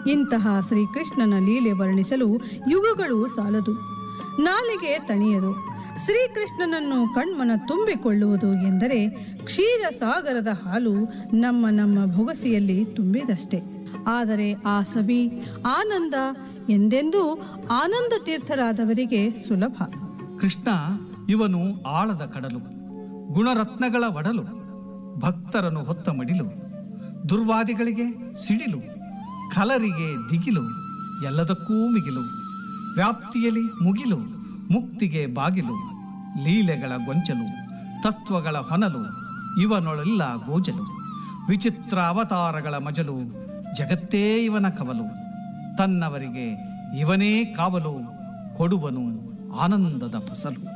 ಇಂತಹ ಶ್ರೀಕೃಷ್ಣನ ಲೀಲೆ ವರ್ಣಿಸಲು ಯುಗಗಳು ಸಾಲದು ನಾಲಿಗೆ ತಣಿಯದು ಶ್ರೀಕೃಷ್ಣನನ್ನು ಕಣ್ಮನ ತುಂಬಿಕೊಳ್ಳುವುದು ಎಂದರೆ ಕ್ಷೀರ ಸಾಗರದ ಹಾಲು ನಮ್ಮ ನಮ್ಮ ಭೊಗಸಿಯಲ್ಲಿ ತುಂಬಿದಷ್ಟೇ ಆದರೆ ಆ ಸವಿ ಆನಂದ ಎಂದೆಂದೂ ಆನಂದ ತೀರ್ಥರಾದವರಿಗೆ ಸುಲಭ ಕೃಷ್ಣ ಇವನು ಆಳದ ಕಡಲು ಗುಣರತ್ನಗಳ ಒಡಲು ಭಕ್ತರನ್ನು ಹೊತ್ತ ಮಡಿಲು ದುರ್ವಾದಿಗಳಿಗೆ ಸಿಡಿಲು ಕಲರಿಗೆ ದಿಗಿಲು ಎಲ್ಲದಕ್ಕೂ ಮಿಗಿಲು ವ್ಯಾಪ್ತಿಯಲ್ಲಿ ಮುಗಿಲು ಮುಕ್ತಿಗೆ ಬಾಗಿಲು ಲೀಲೆಗಳ ಗೊಂಚಲು ತತ್ವಗಳ ಹೊನಲು ಇವನೊಳೆಲ್ಲ ಗೋಜಲು ವಿಚಿತ್ರ ಅವತಾರಗಳ ಮಜಲು ಜಗತ್ತೇ ಇವನ ಕವಲು ತನ್ನವರಿಗೆ ಇವನೇ ಕಾವಲು ಕೊಡುವನು ಆನಂದದ ಫಸಲು